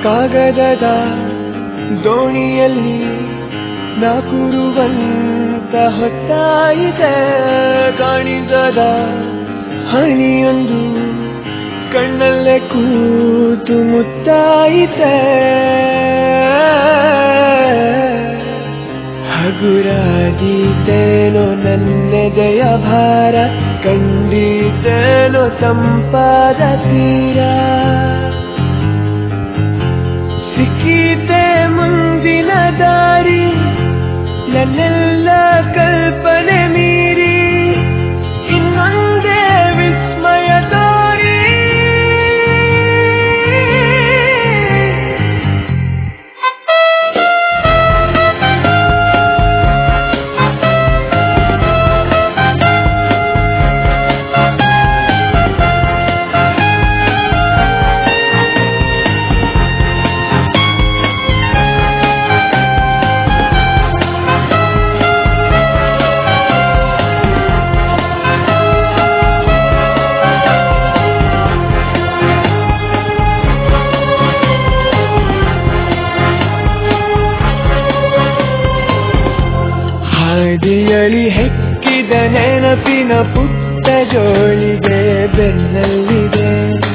ಕಾಗದದ ದೋಣಿಯಲ್ಲಿ ನಾಕುರುವಂತ ಹೊತ್ತಾಯಿತೆ ಕಾಣಿಸದ ಹನಿಯೊಂದು ಕಣ್ಣಲ್ಲೇ ಕೂತು ಮುತ್ತಾಯಿತೆ ಹಗುರಾದೀತೇನೋ ನನ್ನೆದೆಯ ಭಾರ ಕಂಡೀತೇನೋ ತಂಪಾದ ತೀರ ಸಿಕ್ಕೀತೆ ಮುಂದಿನ ದಾರಿ ನನ್ನೆಲ್ಲ ಕಲ್ಪನೆ ಮೀರಿ ಇನ್ನೊಂದೇ ವಿಸ್ಮಯ ತೋರಿ ಹಾದಿಯಳಿ ಹೆಕ್ಕಿದ ನೆನಪಿನ ಪುಟ್ಟ ಜೋಳಿಗೆ ಬೆನ್ನಲ್ಲಿದೆ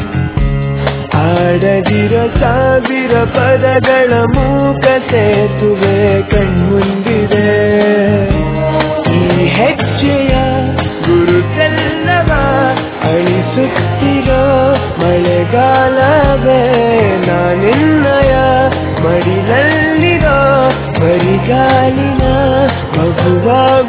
ಆಡದಿರ ಸಾವಿರ ಪದಗಳ ಮೂಕ ಸೇತುವೆ ಕಣ್ಮುಂದಿದೆ ಈ ಹೆಜ್ಜೆಯ ಗುರುತೆಲ್ಲವ ಅಳಿಸುತ್ತಿರೋ ಮಳೆಗಾಲವೇ ನಾನಿನ್ನಯ ಮಡಿಲಲ್ಲಿರೋ ಬರಿಗಾಲಿನ ಮಗುವಾಗ